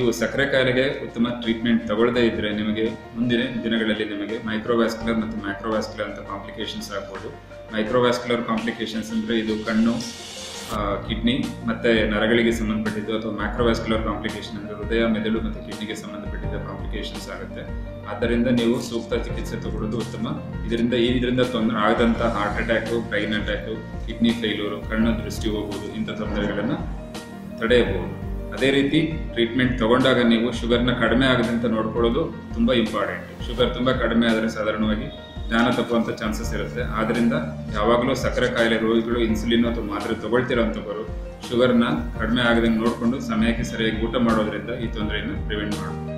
ನೀವು ಸಕ್ಕರೆ ಕಾಯಿಲೆಗೆ ಉತ್ತಮ ಟ್ರೀಟ್ಮೆಂಟ್ ತಗೊಳ್ಳದೇ ಇದ್ರೆ ನಿಮಗೆ ಮುಂದಿನ ದಿನಗಳಲ್ಲಿ ನಿಮಗೆ ಮೈಕ್ರೋವ್ಯಾಸ್ಕ್ಯುಲರ್ ಮತ್ತು ಮ್ಯಾಕ್ರೋವ್ಯಾಸ್ಕ್ಯುಲರ್ ಅಂತ ಕಾಂಪ್ಲಿಕೇಶನ್ಸ್ ಆಗ್ಬೋದು ಮೈಕ್ರೋವ್ಯಾಸ್ಕ್ಯುಲರ್ ಕಾಂಪ್ಲಿಕೇಶನ್ಸ್ ಅಂದರೆ ಇದು ಕಣ್ಣು ಕಿಡ್ನಿ ಮತ್ತು ನರಗಳಿಗೆ ಸಂಬಂಧಪಟ್ಟಿದ್ದು ಅಥವಾ ಮ್ಯಾಕ್ರೋವ್ಯಾಸ್ಕ್ಯುಲರ್ ಕಾಂಪ್ಲಿಕೇಶನ್ ಅಂದರೆ ಹೃದಯ ಮೆದುಳು ಮತ್ತು ಕಿಡ್ನಿಗೆ ಸಂಬಂಧಪಟ್ಟಿದ್ದ ಕಾಂಪ್ಲಿಕೇಶನ್ಸ್ ಆಗುತ್ತೆ ಆದ್ದರಿಂದ ನೀವು ಸೂಕ್ತ ಚಿಕಿತ್ಸೆ ತಗೊಳ್ಳೋದು ಉತ್ತಮ ಇದರಿಂದ ಇದರಿಂದ ತೊಂದರೆ ಆಗದಂಥ heart attack brain attack kidney failure ಕಣ್ಣು ದೃಷ್ಟಿ ಹೋಗುವುದು ಇಂಥ ತೊಂದರೆಗಳನ್ನು ತಡೆಯಬಹುದು ಅದೇ ರೀತಿ ಟ್ರೀಟ್ಮೆಂಟ್ ತಗೊಂಡಾಗ ನೀವು ಶುಗರ್ನ ಕಡಿಮೆ ಆಗದಂತೆ ನೋಡ್ಕೊಳ್ಳೋದು ತುಂಬ ಇಂಪಾರ್ಟೆಂಟ್ ಶುಗರ್ ತುಂಬ ಕಡಿಮೆ ಆದರೆ ಸಾಧಾರಣವಾಗಿ ಜ್ಞಾನ ತಪ್ಪುವಂಥ ಚಾನ್ಸಸ್ ಇರುತ್ತೆ ಆದ್ದರಿಂದ ಯಾವಾಗಲೂ ಸಕ್ಕರೆ ಕಾಯಿಲೆ ರೋಗಿಗಳು ಇನ್ಸುಲಿನ್ ಅಥವಾ ಮಾತ್ರೆ ತಗೊಳ್ತಿರೋಂಥವರು ಶುಗರ್ನ ಕಡಿಮೆ ಆಗದಂಗೆ ನೋಡಿಕೊಂಡು ಸಮಯಕ್ಕೆ ಸರಿಯಾಗಿ ಊಟ ಮಾಡೋದ್ರಿಂದ ಈ ತೊಂದರೆಯನ್ನು ಪ್ರಿವೆಂಟ್ ಮಾಡಬಹುದು